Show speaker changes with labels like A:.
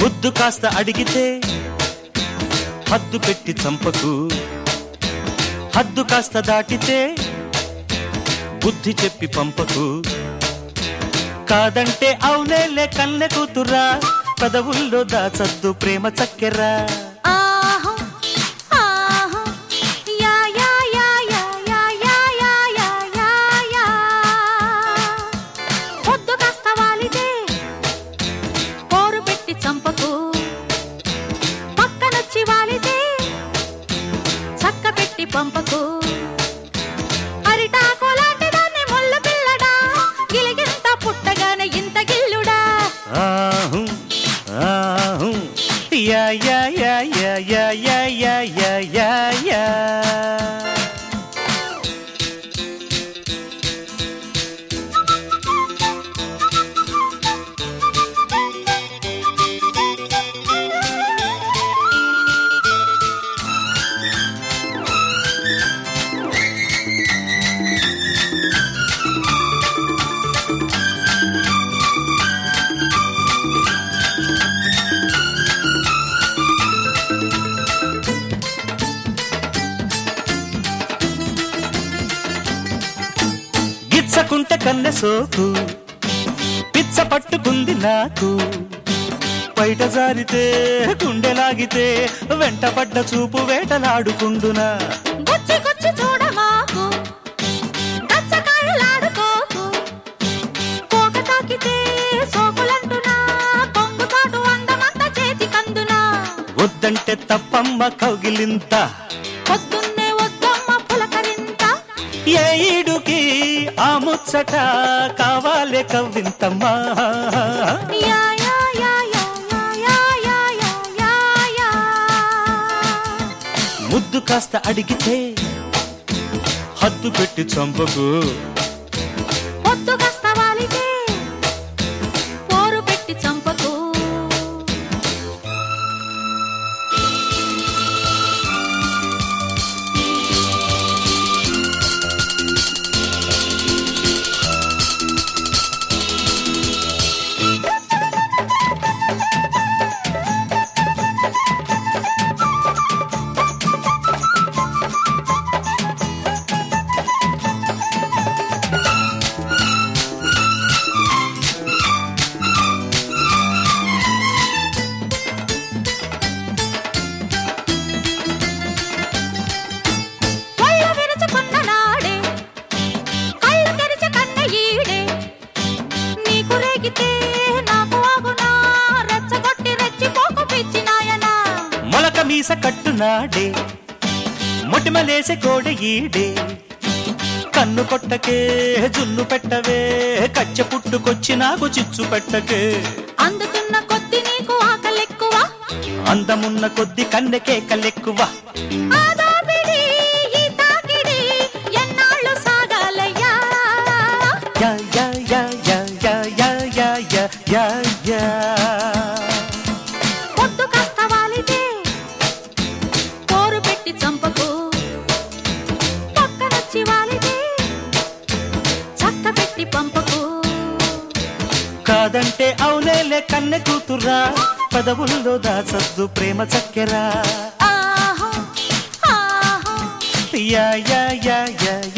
A: ముద్దు కాస్త అడిగితే హద్దు పెట్టి చంపకు హద్దు కాస్త దాటితే బుద్ధి చెప్పి పంపకు కాదంటే అవునేలే కన్నె కూతురా పదవుల్లో దాచద్దు ప్రేమ చక్కెరా
B: ఆహా ఆహా యా యా యా యా యా యా యా యా యా యా పొద్దు కాస్త వాలితే పోరు పెట్టి చంపకు పక్కనొచ్చి వాలితే చక్క పెట్టి పంపకు అరిటాకు లాంటి దాన్ని ముళ్ళు పిల్లడా గిలిగింత పుట్టగానే ఇంత గిల్లుడా
A: ఆహు ఆహు యా యా యా యా యా యా యా యా యా యా గిచ్చకుంటే కన్నె సోకు పిచ్చ పట్టుకుంది నాకు బయట జారితే గుండెలాగితే వెంటపడ్డ చూపు వేటలాడుకుందునా
B: గుచ్చి గుచ్చి చూడమాకు గచ్చకాయలాడుకోకు కోక తాకితే సోకులంటున్నా కొంగుతాడు అందమంత చేతి కందునా
A: వద్దంటే తప్పమ్మ కౌగిలింత
B: పొద్దున్నే వద్దమ్మ పులకరింత
A: ఏ ఈడుకి ఆ ముచ్చట కావాలే కవ్వింతమ్మా
B: యా యా యా యా యా యా యా యా యా
A: ముద్దు కాస్త అడిగితే హద్దు పెట్టి చంపకు
B: పొద్దు కాస్త వాలితే పోరు పెట్టి చంపకు కళ్ళు విరుచుకున్న నాడే కళ్ళు తెరిచి కన్న ఈడే నీకు రేగితే నాకు ఆగునా రెచ్చగొట్టి రెచ్చిపోకు పిచ్చి నాయనా
A: మొలక మీస కట్టునాడే మొటిమలేసే కోడ ఈడే కన్ను కొట్టకే జున్ను పెట్టవే కచ్చ పుట్టుకొచ్చి నాకు చిచ్చు పెట్టకే
B: అందుతున్న కొద్ది నీకు ఆకలెక్కువ
A: అందమున్న కొద్ది కన్నెకే కల్లెక్కువ
B: ఆ దోపిడి, ఈ తాకిడి ఎన్నాళ్ళు సాగాలయ్యా
A: యా యా యా యా యా యా యా యా యా యా
B: పొద్దు కాస్త వాలితే పోరు పెట్టి చంపకు పక్కనొచ్చి వాలితే చక్క పెట్టి పంపకు
A: కాదంటే అవునేలే కన్నె కూతురా పదవుల్లో దాచద్దు ప్రేమ చక్కెరా
B: ఆహా ఆహా
A: యా యా యా యా